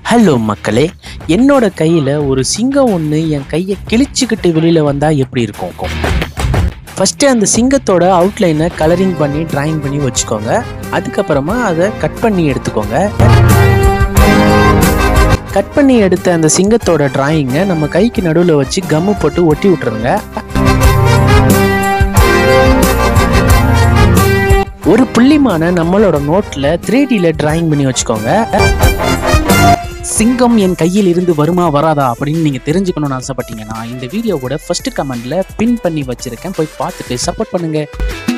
hello மக்களே என்னோட கையில் ஒரு சிங்கம் ஒன்று என் கையை கிழிச்சுக்கிட்டு வெளியில் வந்தால் எப்படி இருக்கும் ஃபஸ்ட்டு அந்த சிங்கத்தோட அவுட்லைனை கலரிங் பண்ணி டிராயிங் பண்ணி வச்சுக்கோங்க அதுக்கப்புறமா அதை கட் பண்ணி எடுத்துக்கோங்க கட் பண்ணி எடுத்த அந்த சிங்கத்தோட டிராயிங்கை நம்ம கைக்கு நடுவில் வச்சு கம்மு போட்டு ஒட்டி விட்டுருங்க ஒரு புள்ளிமான நம்மளோட நோட்டில் த்ரீ டியில் டிராயிங் பண்ணி வச்சுக்கோங்க சிங்கம் என் கையில் இருந்து வருமா வராதா அப்படின்னு நீங்கள் தெரிஞ்சுக்கணும்னு ஆசைப்பட்டீங்கன்னா இந்த வீடியோவோட ஃபர்ஸ்ட் கமெண்ட்ல பின் பண்ணி வச்சிருக்கேன் போய் பார்த்துட்டு சப்போர்ட் பண்ணுங்க